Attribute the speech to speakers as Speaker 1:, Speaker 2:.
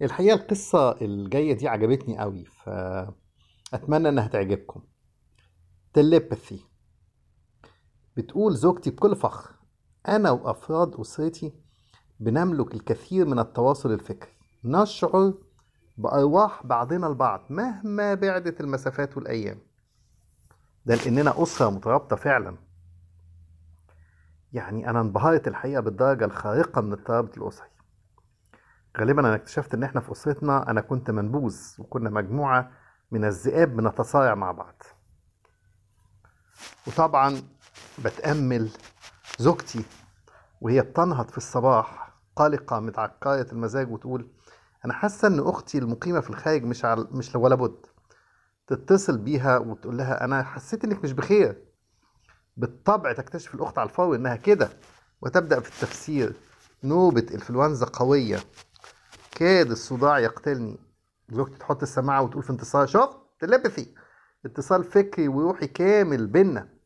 Speaker 1: الحقيقة القصة الجاية دي عجبتني قوي فأتمنى إنها تعجبكم تليباثي بتقول زوجتي بكل فخر أنا وأفراد أسرتي بنملك الكثير من التواصل الفكري نشعر بأرواح بعضنا البعض مهما بعدت المسافات والأيام ده لأننا أسرة مترابطة فعلا يعني أنا انبهرت الحقيقة بالدرجة الخارقة من الترابط الأسري غالبا أنا اكتشفت إن إحنا في أسرتنا أنا كنت منبوذ وكنا مجموعة من الذئاب بنتصارع مع بعض وطبعا بتأمل زوجتي وهي بتنهض في الصباح قلقة متعكرة المزاج وتقول أنا حاسة إن أختي المقيمة في الخارج مش عل... مش ولا بد تتصل بيها وتقول لها أنا حسيت إنك مش بخير بالطبع تكتشف الأخت على الفور إنها كده وتبدأ في التفسير نوبة إنفلونزا قوية كاد الصداع يقتلني زوجتي تحط السماعة وتقول في انتصار شوف تلبثي اتصال فكري وروحي كامل بينا